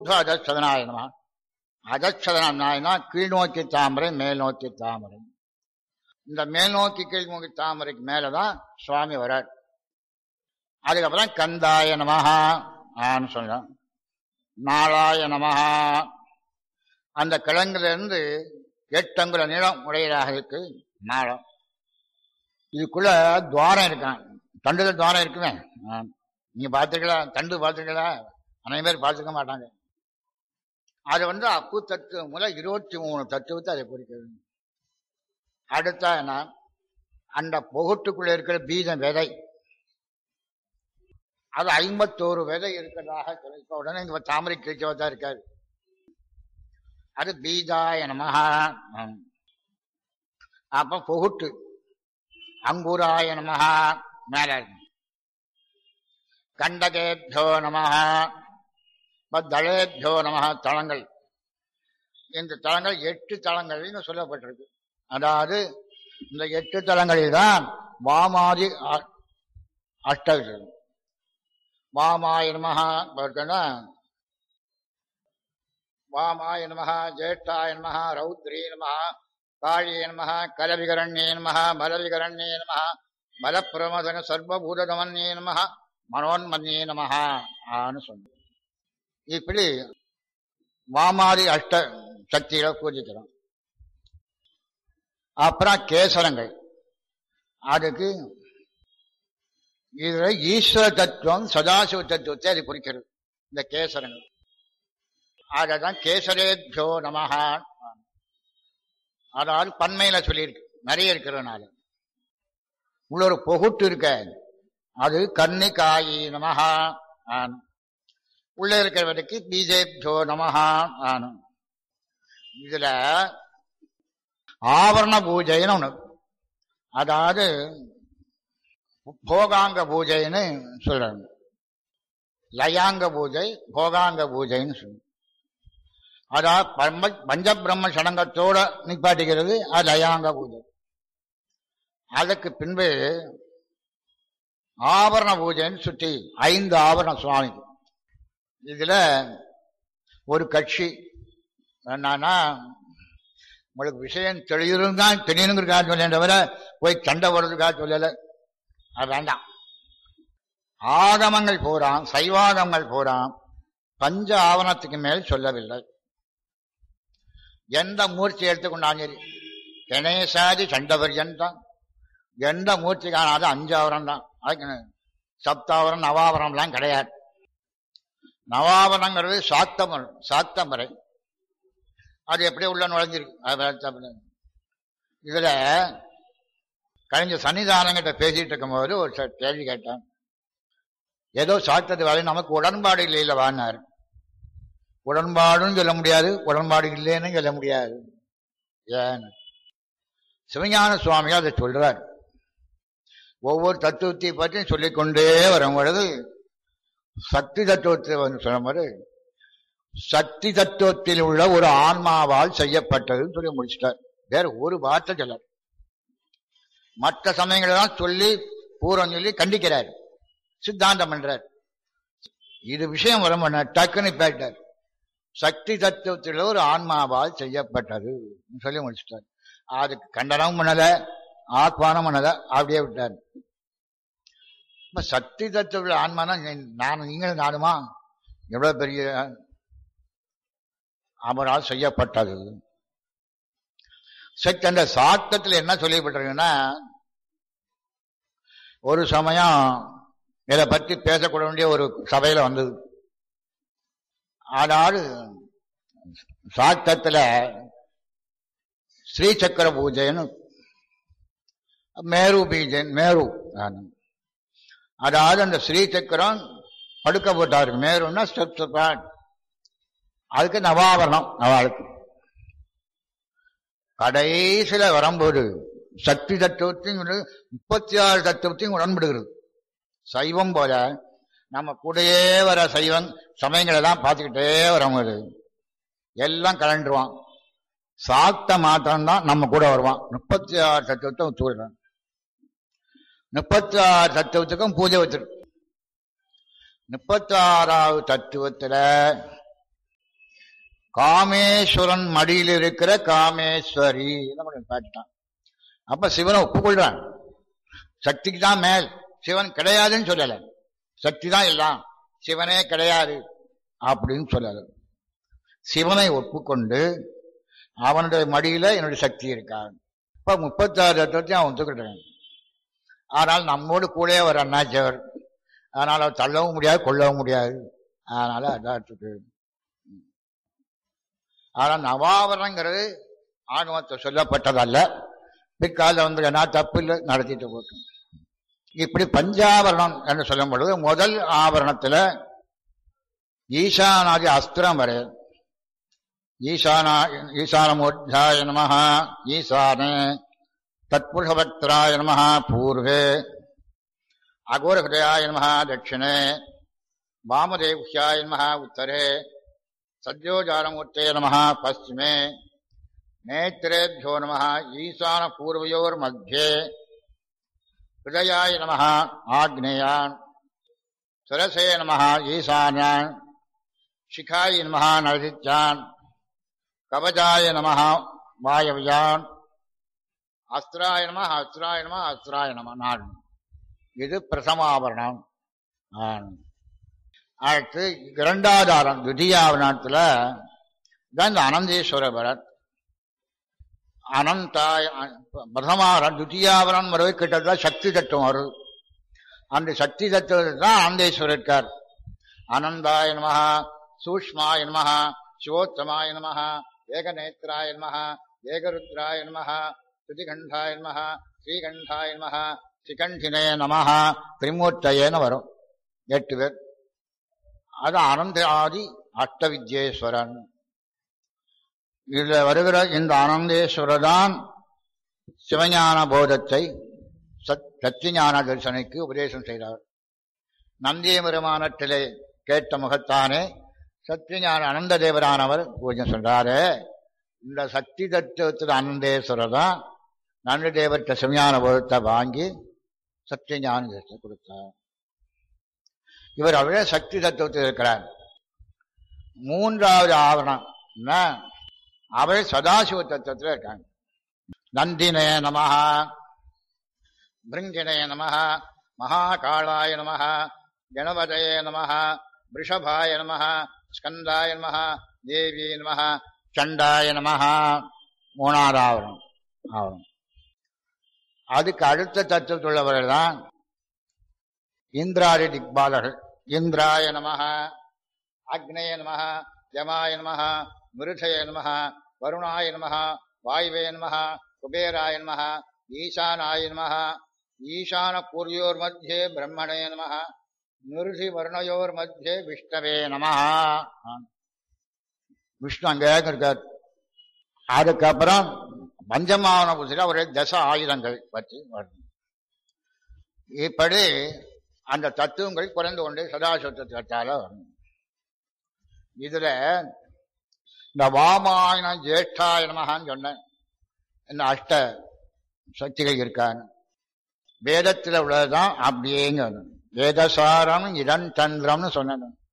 ஊர்துவ அதச்சதனாய நம அதச்சதனாயனா கீழ்நோக்கி தாமரை மேல் நோக்கி தாமரை இந்த மேல் நோக்கி கீழ்நோக்கி தாமரைக்கு மேலதான் சுவாமி வரார் அதுக்கப்புறம் கந்தாய நமஹா ஆன்னு சொல்றான் நாளாய நமஹா அந்த கிழங்குல இருந்து எட்டு அங்குல நீளம் உடையதாக இருக்கு நாளம் இதுக்குள்ள துவாரம் இருக்கான் தண்டுல துவாரம் இருக்குமே ஆ. நீங்க பார்த்துருக்கீங்களா தண்டு பார்த்துருக்கீங்களா அனைவரும் பேர் பார்த்துக்க மாட்டாங்க அது வந்து அப்பு தத்துவ முதல் இருபத்தி மூணு தத்துவத்தை அதை குறிக்கிறது அடுத்தா என்ன அந்த புகட்டுக்குள்ள இருக்கிற பீஜம் விதை அது ஐம்பத்தோரு விதை இருக்கிறதாக சொல்லி- இப்ப உடனே இங்க தாமரை கிழிச்சவா தான் இருக்காரு அது பீஜாய நமஹா ம். அப்ப புகுட்டு அங்குராய நமஹா மேல இருக்கு கண்டகேபியோ நமஹா தளேபியோ நமஹா தளங்கள் இந்த தளங்கள் எட்டு தளங்கள்னு சொல்லப்பட்டிருக்கு அதாவது இந்த எட்டு தளங்களில் தான் வாமாதி அ- அஷ்டவிஷயம் வாமாய நமஹா பார்த்தோன்னா வாமாய நமஹா ஜேஷ்டாய நமஹா ரௌத்ரீ நமஹா காளியே நமஹ கலவிகரண்யே நமஹ மலவிகரண்யே நமஹ மலப்பிரமதன சர்வபூததமன்யே நமஹ மனோன்மன்யே நமஹ ஆன்னு சொன்னோம் இப்படி வாமாதி அஷ்ட சக்திகளை பூஜிக்கிறோம் அப்புறம் கேசரங்கள் அதுக்கு இதுல ஈஸ்வர தத்துவம் சதாசிவ தத்துவத்தை அது குறிக்கிறது இந்த கேசரங்கள் அததான் கேசரேபியோ நமஹா அதாவது பன்மையில சொல்லியிருக்கு நிறைய இருக்கிறதுனால உள்ள ஒரு பொகுட்டு இருக்க அது கன்னி காயி நமஹா ஆனும் உள்ள இருக்கிறவருக்கு பிஜேபியோ நமஹா ஆனும் இதுல ஆவரண பூஜைன்னு ஒண்ணு அதாவது போகாங்க பூஜைன்னு சொல்றாங்க லயாங்க பூஜை போகாங்க பூஜைன்னு சொல்லுங்க அதாவது பரம பஞ்சபிரம்ம சடங்கத்தோட நிப்பாட்டிக்கிறது அது லயாங்க பூஜை அதுக்கு பின்பு ஆபரண பூஜைன்னு சுற்றி ஐந்து ஆபரணம் சுவாமிக்கு இதுல ஒரு கட்சி என்னன்னா உங்களுக்கு விஷயம் தெளியிருந்தான் தெரியணுங்கிறதுக்காக சொல்லேன் தவிர போய் சண்டை போடுறதுக்காக சொல்லலை அது வேண்டாம் ஆகமங்கள் போறான் சைவாகமங்கள் போறான் பஞ்ச ஆவணத்துக்கு மேல் சொல்லவில்லை எந்த மூர்த்தி எடுத்துக்கொண்டாலும் சரி கணேசாதி சண்டபரியந்தான் எந்த மூர்த்தி காணாத அஞ்சாவரம் தான் அதுக்கு சப்தாவரம் நவாவரம்லாம் கிடையாது நவாவரங்கிறது சாத்தமரம் சாத்தமரை அது எப்படி உள்ள நுழைஞ்சிருக்கு அது வேற தப்பு. இதுல கழிஞ்ச சன்னிதானங்கிட்ட பேசிட்டு இருக்கும்போது ஒரு ச- கேள்வி கேட்டான் ஏதோ சாத்தது வரை நமக்கு உடன்பாடு இல்லை வான்னாரு உடன்பாடுன்னு சொல்ல முடியாது உடன்பாடு இல்லைன்னு சொல்ல முடியாது ஏன் சிவஞான சுவாமி அதை சொல்றார் ஒவ்வொரு தத்துவத்தை பற்றி சொல்லிக்கொண்டே வரும் பொழுது சக்தி தத்துவத்தை வந்து சொல்லும்போது சக்தி தத்துவத்தில் உள்ள ஒரு ஆன்மாவால் செய்யப்பட்டதுன்னு சொல்லி முடிச்சிட்டார் வேற ஒரு வார்த்தை சொல்ல மற்ற சமயங்களெல்லாம் சொல்லி பூர்வம் சொல்லி கண்டிக்கிறார் சித்தாந்தம் பண்றார் இது விஷயம் வரும் பண்ண டக்குன்னு பேட்டார் சக்தி தத்துவத்தில் ஒரு ஆன்மாவால் செய்யப்பட்டது சொல்லி முடிச்சிட்டார் அதுக்கு கண்டனமும் பண்ணல ஆத்மானம் பண்ணல அப்படியே விட்டார் இப்ப சக்தி தத்துவத்தில் ஆன்மானா நீ- நான் நீங்களும் நானுமா எவ்வளவு பெரிய அவரால் செய்யப்பட்டது சக்தி அந்த சாத்தத்தில் என்ன சொல்லப்பட்டிருக்குன்னா ஒரு சமயம் இதை பற்றி பேசக்கூட வேண்டிய ஒரு சபையில வந்தது அதாவது சாத்தத்துல ஸ்ரீ சக்கர பூஜைன்னு மேரு பீஜன் மேரு ஆனந்த். அதாவது அந்த ஸ்ரீ சக்கரம் படுக்க போட்டாருக்கு மேருன்னா ஸ்டெப் ஸ்டெப்பா அதுக்கு நவாவரணம் நவாளுக்கு கடைசியில வரும்போது சக்தி தத்துவத்தையும் விட முப்பத்தி ஆறு தத்துவத்தையும் உடன்படுகிறது சைவம் போல நம்ம கூடயே வர சைவம் சமயங்களை எல்லாம் பார்த்துக்கிட்டே வரும்போது எல்லாம் கலண்டுருவான் சாத்த மாத்திரம் தான் நம்ம கூட வருவான் முப்பத்தி ஆறு தத்துவத்தை ஒத்துக்கிறான் முப்பத்தி ஆறு தத்துவத்துக்கும் பூஜை வச்சிருக்கு முப்பத்தி ஆறாவது தத்துவத்துல காமேஸ்வரன் மடியில் இருக்கிற காமேஸ்வரி காட்டிட்டான் அப்ப சிவனை ஒப்புக்கொள்றான் சக்திக்கு தான் மேல் சிவன் கிடையாதுன்னு சொல்லல சக்தி தான் எல்லாம் சிவனே கிடையாது அப்படின்னு சொல்லல சிவனை ஒப்புக்கொண்டு அவனுடைய மடியில என்னுடைய சக்தி இருக்கான் இப்ப முப்பத்தாறு தத்துவத்தையும் அவன் ஒத்துக்கிட்டேன் ஆனால் நம்மோடு கூட ஒரு அண்ணாச்சவர் அதனால அவர் தள்ளவும் முடியாது கொள்ளவும் முடியாது அதனால அதாத்துக்கு ஆனா நவாவரணங்கிறது ஆகமத்தை சொல்லப்பட்டதல்ல பிற்கால வந்து என்ன தப்பு இல்லை நடத்திட்டு போட்டும் இப்படி பஞ்சாபரணம் என்று சொல்லும் பொழுது முதல் ஆபரணத்துல ஈசானாதி அஸ்திரம் வரை ஈசானா ஈசானமூர்த்தாய நம ஈசானே தத்புருஷபக்திராய நம பூர்வே அகோரஹృదயாய நம தட்சிணே வாமதேவ்யாய நம உத்தரே சத்யோஜானமூர்த்தே நம பশ্চিமே நேத்திரேभ्यो நம ஈசான பூர்வயோர் மத்தியே ஹிருதயாய நம ஆக்னேயான் சுரசே நம ஈசான்யான் शिखाय नमः नरदित्यान् कवचाय नमः வாயவியான் அஸ்திராய நம அஸ்திராய நம அஸ்திராய நம நாள் இது பிரசமாபரணம் அடுத்து இரண்டாவது ஆரம் துதியாவரணத்துல தான் இந்த அனந்தேஸ்வர பரத் அனந்தாய பிரதமாவரணம் துதியாவரணம் வருவது கிட்டத்தட்ட சக்தி தத்துவம் வருது அந்த சக்தி தத்துவத்தில் தான் அனந்தேஸ்வரர் இருக்கார் அனந்தாய நம சூஷ்மாய நம சிவோத்தமாய நம ஏகநேத்திராய நம ஏகருத்ராய நம ஸ்ருதிகண்டாய நம ஸ்ரீகண்டாய நம சிகண்டினே நம திரிமூர்த்தையேன்னு வரும் எட்டு பேர் அது அனந்த ஆதி அஷ்டவித்யேஸ்வரன் இதுல வருகிற இந்த ஆனந்தேஸ்வரர் தான் சிவஞான போதத்தை சத் சத்தியஞான தரிசனைக்கு உபதேசம் செய்தார் நந்திய பெருமானத்திலே கேட்ட முகத்தானே சத்தியஞான அனந்த தேவரானவர் பூஜை சொல்றாரு இந்த சக்தி தத்துவத்தில் அனந்தேஸ்வரர் தான் நந்தி தேவர்கிட்ட சிவஞான போதத்தை வாங்கி சத்தியஞான தரிசனம் கொடுத்தார் இவர் அவரே சக்தி தத்துவத்தில் இருக்கிறார் மூன்றாவது ஆவரணம் அவரே சதாசிவ தத்துவத்தில் இருக்காங்க நந்தினே நமஹா பிருங்கிணே நமஹ மகாகாளாய நமஹ கணபதயே நமஹ ரிஷபாய நமஹ ஸ்கந்தாய நமஹ தேவி நமஹ சண்டாய நமஹ மூணாவது ஆவரணம் ஆவரணம் அதுக்கு அடுத்த தத்துவத்துள்ளவர்கள் தான் இந்திராதி திக்பாலர்கள் இந்திராய நமஹ அக்னேய நமஹ யமாய நமஹ மிருஷய நமஹ வருணாய நமஹ வாயுவே நமஹ குபேராய நமஹ ஈசானாய நமஹ ஈசான பூர்யோர் மத்தியே பிரம்மணே நமஹ நிருஷி வருணயோர் மத்தியே விஷ்ணவே நமஹ விஷ்ணு அங்கே இருக்கார் அதுக்கப்புறம் பஞ்சமாவன புத்திர ஒரு தச ஆயுதங்கள் பற்றி வரும் இப்படி அந்த தத்துவங்கள் குறைந்து கொண்டு சதாசத்தத்தால வரும் இதுல இந்த வாமாயண ஜேஷ்டாயனமகான்னு சொன்னேன் இந்த அஷ்ட சக்திகள் இருக்கான்னு வேதத்தில் உள்ளதுதான் அப்படியேங்க வேதசாரம் இதன் தந்திரம்னு சொன்னேன்